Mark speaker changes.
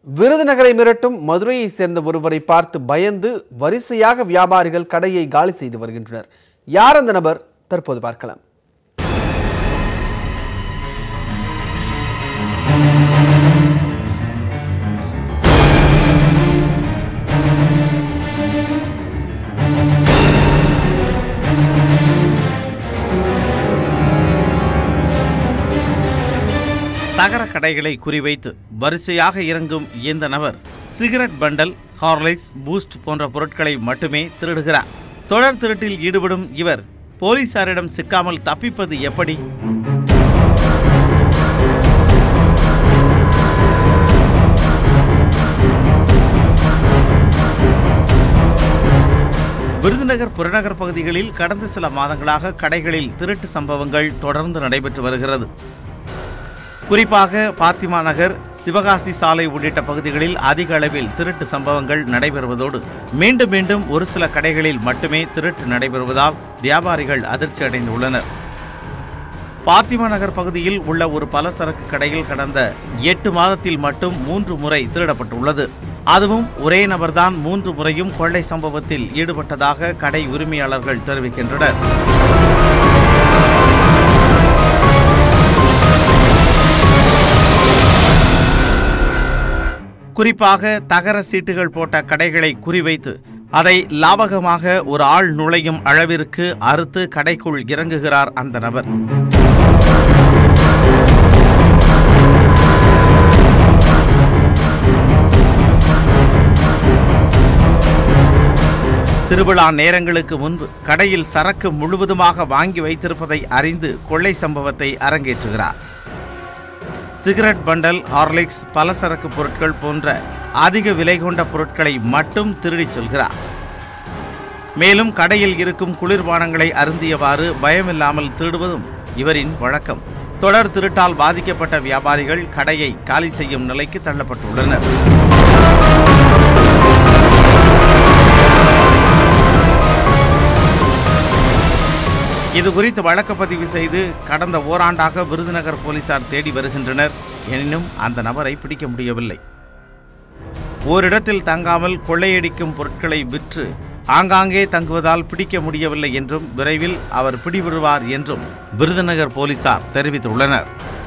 Speaker 1: விருதுநகரை மிரட்டும் மதுரையை சேர்ந்த ஒருவரை பார்த்து பயந்து வரிசையாக வியாபாரிகள் கடையை காலி செய்து வருகின்றனர் யார் அந்த நபர் தற்போது பார்க்கலாம்
Speaker 2: தகர கடைகளை குறிவைத்து வரிசையாக இறங்கும் இந்த நபர் சிகரெட் பண்டல் ஹார்லிக்ஸ் பூஸ்ட் போன்ற பொருட்களை மட்டுமே திருடுகிறார் தொடர் திருட்டில் ஈடுபடும் இவர் போலீசாரிடம் சிக்காமல் தப்பிப்பது எப்படி விருதுநகர் புறநகர் பகுதிகளில் கடந்த சில மாதங்களாக கடைகளில் திருட்டு சம்பவங்கள் தொடர்ந்து நடைபெற்று வருகிறது குறிப்பாக பாத்திமா நகர் சிவகாசி சாலை உள்ளிட்ட பகுதிகளில் அதிக அளவில் திருட்டு சம்பவங்கள் நடைபெறுவதோடு மீண்டும் மீண்டும் ஒரு சில கடைகளில் மட்டுமே திருட்டு நடைபெறுவதால் வியாபாரிகள் அதிர்ச்சி அடைந்துள்ளனர் பாத்திமா நகர் பகுதியில் உள்ள ஒரு பலசரக்கு கடையில் கடந்த எட்டு மாதத்தில் மட்டும் மூன்று முறை திருடப்பட்டுள்ளது அதுவும் ஒரே நபர்தான் மூன்று முறையும் கொள்ளை சம்பவத்தில் ஈடுபட்டதாக கடை உரிமையாளர்கள் தெரிவிக்கின்றனர் குறிப்பாக தகர சீட்டுகள் போட்ட கடைகளை குறிவைத்து அதை லாபகமாக ஒரு ஆள் நுழையும் அளவிற்கு அறுத்து கடைக்குள் இறங்குகிறார் அந்த நபர் திருவிழா நேரங்களுக்கு முன்பு கடையில் சரக்கு முழுவதுமாக வாங்கி வைத்திருப்பதை அறிந்து கொள்ளை சம்பவத்தை அரங்கேற்றுகிறார் சிகரெட் பண்டல் ஹார்லிக்ஸ் பலசரக்கு பொருட்கள் போன்ற அதிக விலை கொண்ட பொருட்களை மட்டும் திருடிச் செல்கிறார் மேலும் கடையில் இருக்கும் குளிர்பானங்களை அருந்தியவாறு பயமில்லாமல் திருடுவதும் இவரின் வழக்கம் தொடர் திருட்டால் பாதிக்கப்பட்ட வியாபாரிகள் கடையை காலி செய்யும் நிலைக்கு தள்ளப்பட்டுள்ளனர் இது குறித்து வழக்கு பதிவு செய்து கடந்த ஓராண்டாக விருதுநகர் போலீசார் தேடி வருகின்றனர் எனினும் அந்த நபரை பிடிக்க முடியவில்லை ஓரிடத்தில் தங்காமல் கொள்ளையடிக்கும் பொருட்களை விற்று ஆங்காங்கே தங்குவதால் பிடிக்க முடியவில்லை என்றும் விரைவில் அவர் பிடிவிடுவார் என்றும் விருதுநகர் போலீசார் தெரிவித்துள்ளனர்